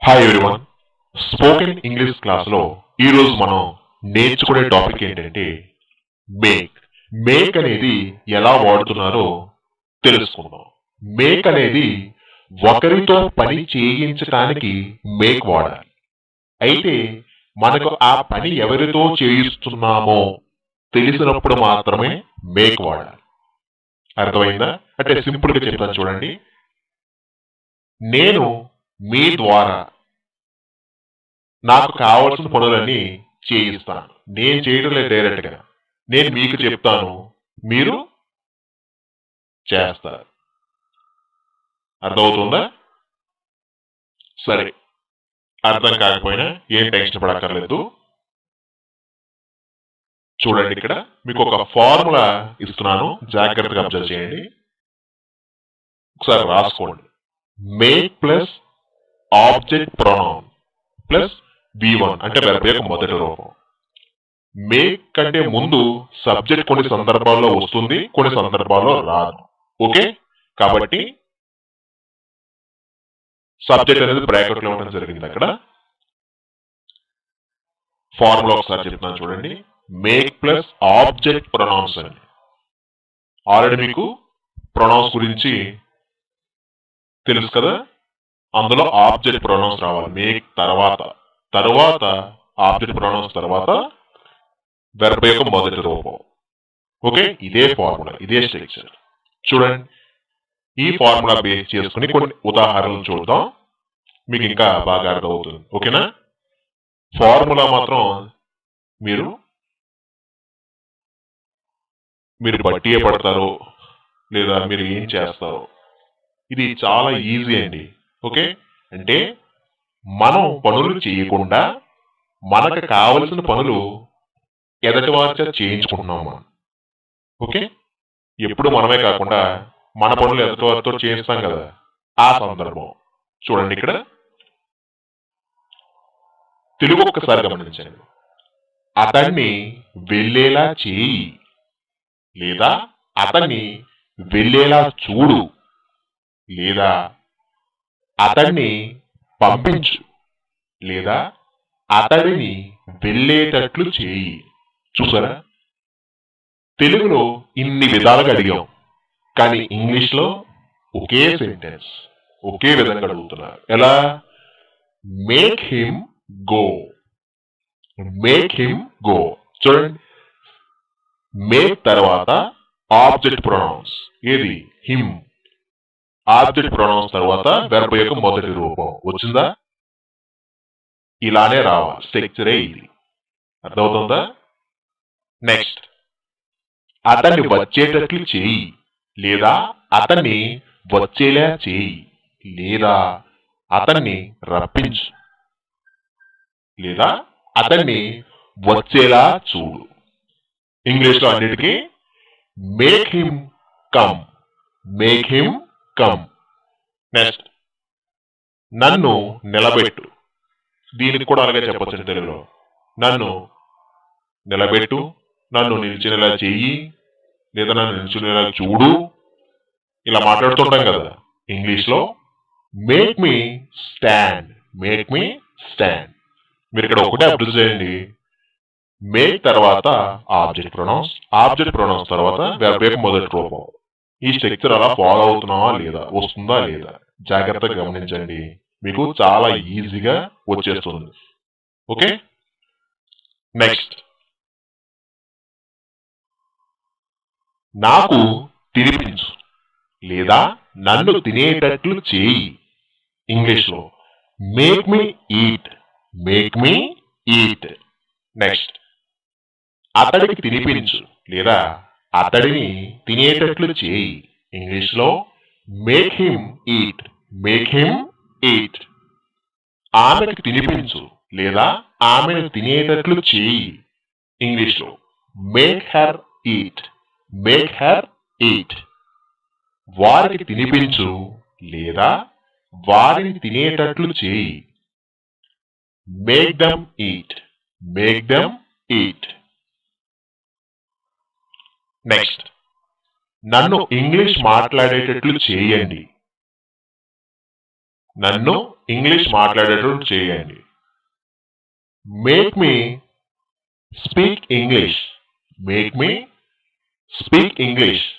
hi everyone spoken English క్లాస్లో ఈరోజు మనం నేర్చుకునే టాపిక్ ఏంటంటే మేక్ మేక్ అనేది ఎలా వాడుతున్నారో తెలుసుకుందాం మేక్ అనేది ఒకరితో పని చేయించడానికి మేక్ వాడాలి అయితే మనకు ఆ పని ఎవరితో చేయిస్తున్నామో తెలిసినప్పుడు మాత్రమే మేక్ వాడాలి అర్థమైందా అంటే సింపుల్ గా చెప్తాను చూడండి నేను మీ ద్వారా నాకు కావాల్సిన పనులన్నీ చేయిస్తాను నేను చేయడం లేదు డైరెక్ట్ గా నేను మీకు చెప్తాను మీరు చేస్తారు అర్థమవుతుందా సరే అర్థం కాకపోయినా ఏం టెన్షన్ పడక్కర్లేదు చూడండి ఇక్కడ మీకు ఒక ఫార్ములా ఇస్తున్నాను జాగ్రత్తగా అబ్జర్వ్ చేయండి ఒకసారి రాసుకోండి make plus object pronoun plus V one అంటే వెర్బ్ యొక్క మొదటి రూపం మేక్ కంటే ముందు సబ్జెక్ట్ కొన్ని సందర్భాల్లో వస్తుంది కొన్ని సందర్భాల్లో రాదు ఓకే కాబట్టి సబ్జెక్ట్ అనేది బ్రాకెట్ లో ఉండడం జరిగింది అక్కడ ఫార్ములా ఒకసారి చెప్తున్నాను చూడండి మేక్ ప్లస్ ఆబ్జెక్ట్ ప్రొనౌన్స్ అని ఆల్రెడీ మీకు ప్రొనౌన్స్ గురించి తెలుసు కదా అందులో ఆబ్జెక్ట్ ప్రొనౌన్స్ రావాలి మేక్ తర్వాత తర్వాత ఆబ్జెక్ట్ ప్రొనౌన్స్ తర్వాత వెర్బ్ యొక్క మొదటి రూపం ఓకే ఇదే ఫార్ములా ఇదే స్ట్రక్చర్ చూడండి ఈ ఫార్ములా బేస్ చేసుకుని కొన్ని ఉదాహరణలు చూద్దాం మీకు ఇంకా బాగా అర్థమవుతుంది ఓకేనా ఫార్ములా మాత్రం మీరు మీరు బట్టియే పడతారో లేదా మీరు ఏం చేస్తారో ఇది చాలా ఈజీ అండి ఓకే అంటే మనం పనులు చేయకుండా మనకు కావలసిన పనులు ఎదటి వారి చేత చేయించుకుంటున్నాం మనం ఓకే ఎప్పుడు మనమే కాకుండా మన పనులు ఎదటి వారితో చేయిస్తాం కదా ఆ సందర్భం చూడండి ఇక్కడ తెలుగు ఒక్కసారి గమనించండి అతన్ని వెళ్ళేలా చేయి లేదా అతన్ని వెళ్ళేలా చూడు లేదా అతన్ని పంపించు లేదా అతడిని వెళ్ళేటట్లు చేయి చూసారా తెలుగులో ఇన్ని విధాలుగా అడిగాం కానీ ఇంగ్లీష్లో ఒకే సెంటెన్స్ ఒకే విధంగా అడుగుతున్నారు ఎలా make him go make him go చూడండి మేక్ తర్వాత ఆబ్జెక్ట్ ప్రొనౌన్స్ ఏది హిమ్ ఆబ్జెక్ట్ ప్రొనౌన్స్ తర్వాత వెర్బ్ యొక్క మొదటి రూపం వచ్చిందా ఇలానే రావాలి స్ట్రక్చరే ఇది అర్థమవుతుందా నెక్స్ట్ అతన్ని వచ్చేటట్లు చేయి లేదా అతన్ని వచ్చేలా చేయి లేదా అతన్ని రప్పించు లేదా అతన్ని వచ్చేలా చూడు ఇంగ్లీష్ లో అన్నిటికీ make him come make him come next నన్ను నిలబెట్టు దీనికి కూడా అలాగే చెప్పచ్చు తెలుగులో నన్ను నిలబెట్టు నన్ను నిలిచినలా చెయ్యి లేదా నన్ను నిలిచినలా చూడు ఇలా మాట్లాడుతుంటాం కదా ఇంగ్లీష్ లో make me stand make me stand మీరు ఇక్కడ ఒకటే అబ్జర్వ్ చేయండి మేక్ తర్వాత ఆబ్జెక్ట్ ప్రొనౌన్స్ ఆబ్జెక్ట్ ప్రొనౌన్స్ తర్వాత వెర్బ్ యొక్క మొదటి రూపం ఈ స్ట్రక్చర్ అలా ఫాలో అవుతున్నావా లేదా వస్తుందా లేదా జాగ్రత్తగా గమనించండి మీకు చాలా ఈజీగా వచ్చేస్తుంది ఓకే నెక్స్ట్ నాకు తినిపించు లేదా నన్ను తినేటట్లు చేయి ఇంగ్లీష్ లో make me eat make me eat next అతడికి తినిపించు లేదా అతడిని తినేటట్లు చేయి ఇంగ్లీష్ లో make him eat make him eat ఆమెకు తినిపించు లేదా ఆమెను తినేటట్లు చేయి ఇంగ్లీష్ లో make her eat make her eat వారికి తినిపించు లేదా వారిని తినేటట్లు చేయి make them eat make them eat next నన్ను ఇంగ్లీష్ మాట్లాడేటట్లు చేయండి నన్ను ఇంగ్లీష్ మాట్లాడేటట్టు చేయండి make me speak English make me speak English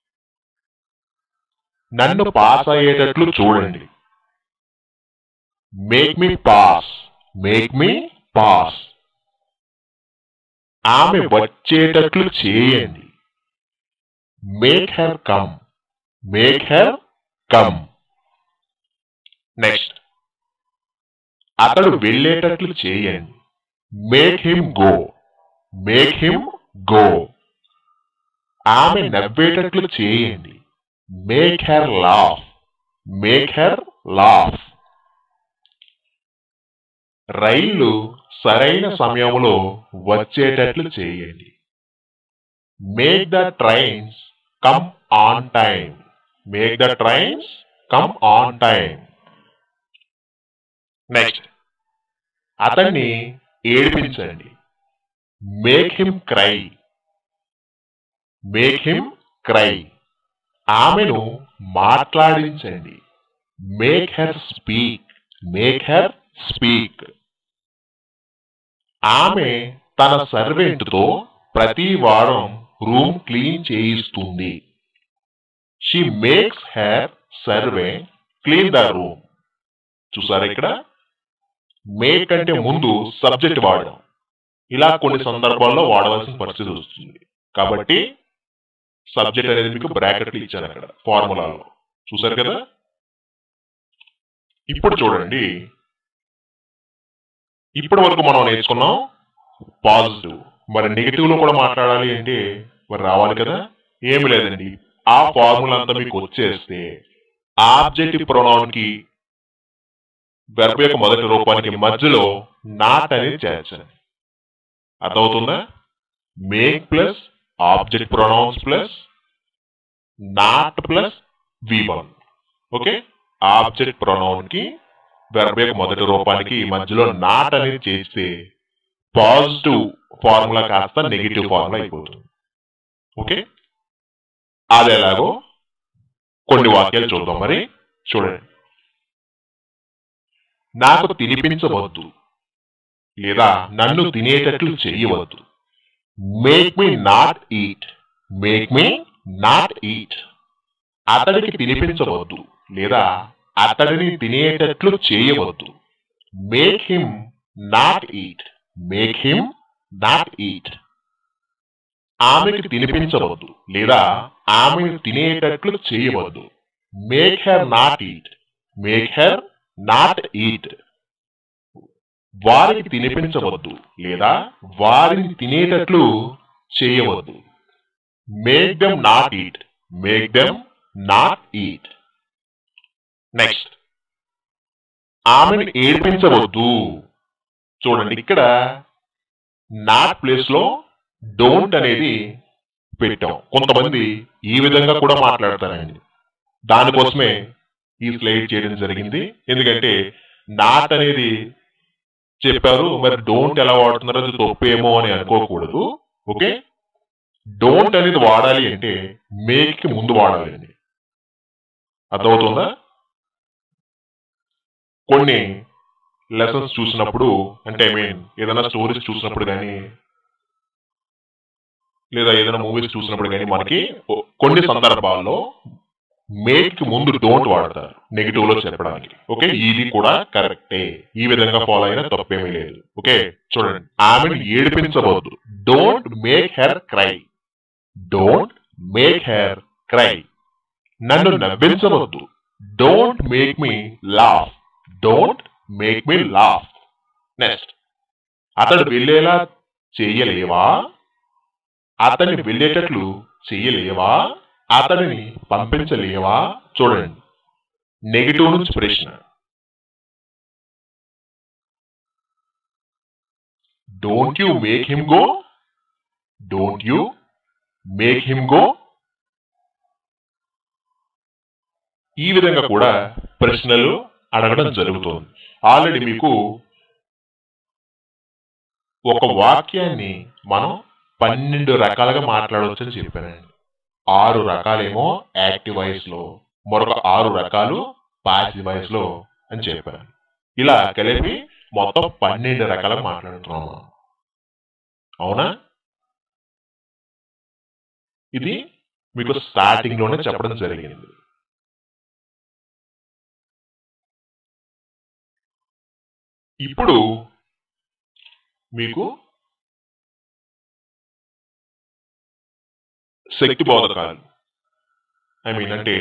నన్ను పాస్ అయ్యేటట్లు చూడండి make me pass make me pass ఆమె వచ్చేటట్లు చేయండి make her come make her come next అతడు వెళ్ళేటట్లు చేయండి make him go make him go ఆమె నవ్వేటట్లు చేయండి make her laugh make her laugh రైళ్లు సరైన సమయంలో వచ్చేటట్లు చేయండి make the trains come on time make the trains come on time next అతన్ని ఏడిపించండి make him cry make him cry ఆమెను మాట్లాడించండి make her speak make her speak ఆమె తన సర్వెంట్తో ప్రతి వారం రూమ్ క్లీన్ చేయిస్తుంది she makes her servant clean the room చూసారా ఇక్కడ మేక్ అంటే ముందు సబ్జెక్ట్ వాడడం ఇలా కొన్ని సందర్భాల్లో వాడవలసిన పరిస్థితి వస్తుంది కాబట్టి సబ్జెక్ట్ అనేది మీకు బ్రాకెట్లు ఇచ్చారు అక్కడ ఫార్ములాలో చూసారు కదా ఇప్పుడు చూడండి ఇప్పటి వరకు మనం నేర్చుకున్నాం పాజిటివ్ మరి నెగిటివ్ లో కూడా మాట్లాడాలి అంటే మరి రావాలి కదా ఏమి లేదండి ఆ ఫార్ములా అంతా మీకు వచ్చేస్తే ఆబ్జెక్టివ్ ప్రొనౌన్ కి వెర్బ్ యొక్క మొదటి రూపానికి మధ్యలో నాట్ అనేది చేర్చండి అర్థమవుతుందా make plus object pronouns plus not plus V one okay object pronoun కి వెర్బ్ యొక్క మొదటి రూపానికి మధ్యలో నాట్ అనేది చేస్తే పాజిటివ్ ఫార్ములా కాస్త నెగిటివ్ ఫార్ములా అయిపోతుంది ఓకే అది ఎలాగో కొన్ని వాక్యాలు చూద్దాం మరి చూడండి నాకు తినిపించవద్దు లేదా నన్ను తినేటట్లు చేయవద్దు make me not eat make me not eat అతడికి తినిపించవద్దు లేదా అతడిని తినేటట్లు చేయవద్దు make him not eat make him not eat ఆమెకి తినిపించవద్దు లేదా ఆమెను తినేటట్లు చేయవద్దు make her not eat make her not eat వారికి తినిపించవద్దు లేదా వారిని తినేటట్లు చేయవద్దు make them not eat make them not eat next ఆమెను ఏడ్పించవద్దు చూడండి ఇక్కడ నాట్ ప్లేస్ లో డోంట్ అనేది పెట్టాం కొంతమంది ఈ విధంగా కూడా మాట్లాడతారండి దానికోసమే ఈ స్లైడ్ చేయడం జరిగింది ఎందుకంటే నాట్ అనేది చెప్పారు మరి డోంట్ ఎలా వాడుతున్నారో అది తప్పేమో అని అనుకోకూడదు ఓకే డోంట్ అనేది వాడాలి అంటే మేక్ కి ముందు వాడాలి అండి అర్థమవుతుందా కొన్ని లెసన్స్ చూసినప్పుడు అంటే ఐ మీన్ ఏదైనా స్టోరీస్ చూసినప్పుడు కానీ లేదా ఏదైనా మూవీస్ చూసినప్పుడు కానీ మనకి కొ- కొన్ని సందర్భాల్లో మేక్ కి ముందు డోంట్ వాడతారు నెగిటివ్ లో చెప్పడానికి ఓకే ఇది కూడా కరెక్టే ఈ విధంగా ఫాలో అయినా తప్పేమీ లేదు ఓకే చూడండి ఆమెను ఏడిపించవద్దు don't make her cry don't make her cry నన్ను నవ్వించవద్దు don't make me laugh don't make me laugh next అతడు వెళ్ళేలా చెయ్యలేవా అతన్ని వెళ్ళేటట్లు చెయ్యలేవా అతడిని పంపించలేవా చూడండి నెగిటివ్ నుంచి ప్రశ్న don't you make him go don't you make him go ఈ విధంగా కూడా ప్రశ్నలు అడగడం జరుగుతుంది ఆల్రెడీ మీకు ఒక వాక్యాన్ని మనం పన్నెండు రకాలుగా మాట్లాడవచ్చు అని చెప్పానండి ఆరు రకాలేమో యాక్టివ్ వాయిస్ లో మరొక ఆరు రకాలు పాసివ్ వాయిస్ లో అని చెప్పాను ఇలా కలిపి మొత్తం పన్నెండు రకాల మాట్లాడుతున్నాం అవునా ఇది మీకు స్టార్టింగ్ లోనే చెప్పడం జరిగింది ఇప్పుడు మీకు శక్తి బోధకాలు ఐ మీన్ అంటే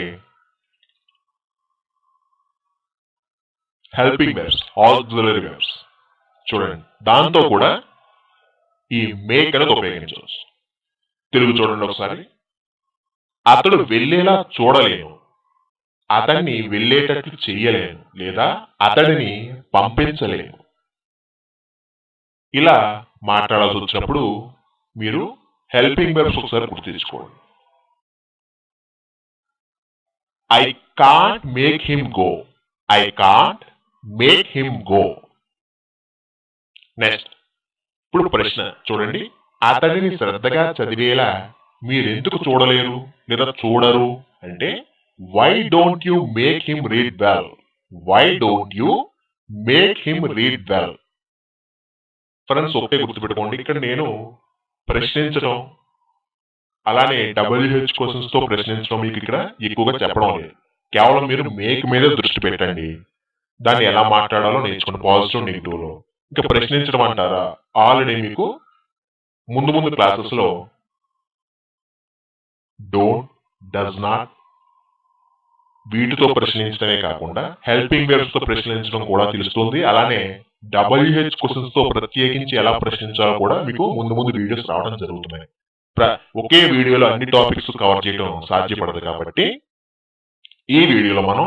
హెల్పింగ్ వెబ్స్ ఆక్సిలరీ వెబ్స్ చూడండి దాంతో కూడా ఈ మేక్ అనేది ఉపయోగించవచ్చు తెలుగు చూడండి ఒకసారి అతడు వెళ్ళేలా చూడలేను అతన్ని వెళ్ళేటట్లు చెయ్యలేను లేదా అతడిని పంపించలేను ఇలా మాట్లాడాల్సి వచ్చినప్పుడు మీరు హెల్పింగ్ వెబ్స్ ఒకసారి గుర్తు తెచ్చుకోండి I can't make him go I can't make him go next ఇప్పుడు ప్రశ్న చూడండి అతడిని శ్రద్ధగా చదివేలా మీరెందుకు చూడలేరు లేదా చూడరు అంటే why don't you make him read well why don't you make him read well friends ఒకటే గుర్తుపెట్టుకోండి ఇక్కడ నేను ప్రశ్నించడం అలానే డబ్ల్యూహెచ్ క్వశ్చన్స్ తో ప్రశ్నించడం మీకు ఇక్కడ ఎక్కువగా చెప్పడం లేదు కేవలం మీరు మేక్ మీద దృష్టి పెట్టండి దాన్ని ఎలా మాట్లాడాలో నేర్చుకోండి పాజిటివ్ నెగిటివ్ లో ఇంకా ప్రశ్నించడం అంటారా ఆల్రెడీ మీకు ముందు ముందు క్లాసెస్ లో డోంట్ డస్ నాట్ వీటితో ప్రశ్నించడమే కాకుండా హెల్పింగ్ వేర్స్ తో ప్రశ్నించడం కూడా తెలుస్తుంది అలానే డబ్ల్యూహెచ్ క్వశ్చన్స్ తో ప్రత్యేకించి ఎలా ప్రశ్నించాలో కూడా మీకు ముందు ముందు వీడియోస్ రావడం జరుగుతున్నాయి ప్ర- ఒకే వీడియోలో అన్ని టాపిక్స్ కవర్ చేయడం సాధ్యపడదు కాబట్టి ఈ వీడియోలో మనం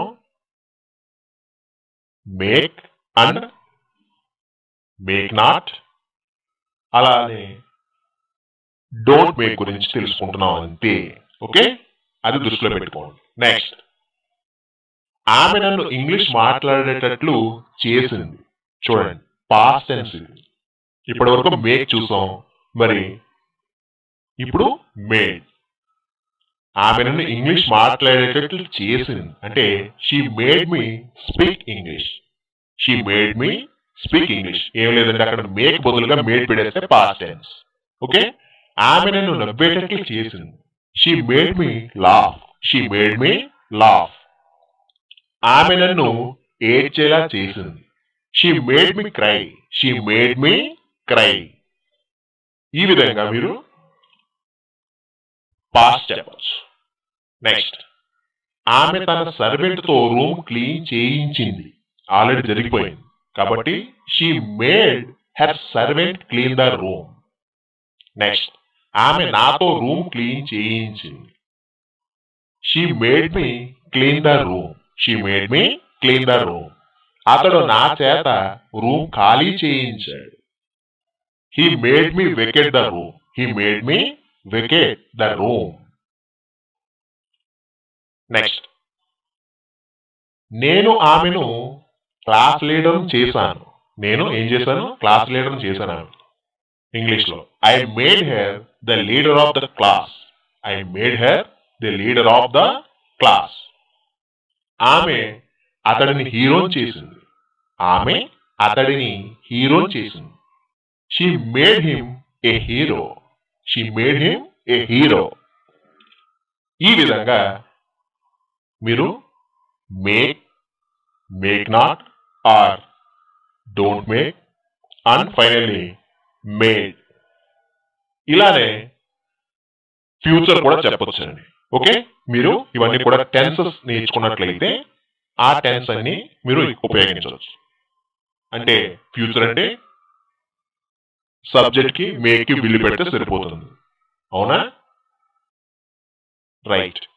మేక్ అండ్ మేక్ నాట్ అలానే డోంట్ మేక్ గురించి తెలుసుకుంటున్నాం అంతే ఓకే అది దృష్టిలో పెట్టుకోండి నెక్స్ట్ ఆమె నన్ను ఇంగ్లీష్ మాట్లాడేటట్లు చేసింది చూడండి పాస్ట్ టెన్స్ ఇది ఇప్పటి వరకు మేక్ చూసాం మరి ఇప్పుడు మేడ్ ఆమె నన్ను ఇంగ్లీష్ మాట్లాడేటట్లు చేసింది అంటే she made me speak English she made me speak English ఏం లేదంటే అక్కడ మేక్ బదులుగా మేడ్ పెడేస్తే పాస్ట్ టెన్స్ ఓకే ఆమె నన్ను నవ్వేటట్లు చేసింది she made me laugh she made me laugh ఆమె నన్ను ఏడ్చేలా చేసింది she made me cry she made me cry ఈ విధంగా మీరు పాస్ట్ చెప్పచ్చు నెక్స్ట్ ఆమె తన సర్వెంట్ తో రూమ్ క్లీన్ చేయించింది ఆల్రెడీ జరిగిపోయింది కాబట్టి she made her servant clean the room next ఆమె నాతో రూమ్ క్లీన్ చేయించింది she made me clean the room she made me clean the room అతడు నా చేత రూమ్ ఖాళీ చేయించాడు he made me vacate the room he made me vacate the room next నేను ఆమెను క్లాస్ లీడర్ చేశాను నేను ఏం చేశాను క్లాస్ లీడర్ చేశాను ఆమె ఇంగ్లీష్ లో I made her the leader of the class I made her the leader of the class ఆమె అతడిని హీరో చేసింది ఆమె అతడిని హీరో చేసింది she made him a hero she made him a hero ఈ విధంగా మీరు make make not or don't make and finally made ఇలానే ఫ్యూచర్ కూడా చెప్పొచ్చండి ఓకే మీరు ఇవన్నీ కూడా టెన్సెస్ నేర్చుకున్నట్లయితే ఆ టెన్స్ అన్ని మీరు ఉపయోగించవచ్చు అంటే ఫ్యూచర్ అంటే సబ్జెక్ట్ కి మేక్ కి బిల్లు పెడితే సరిపోతుంది అవునా రైట్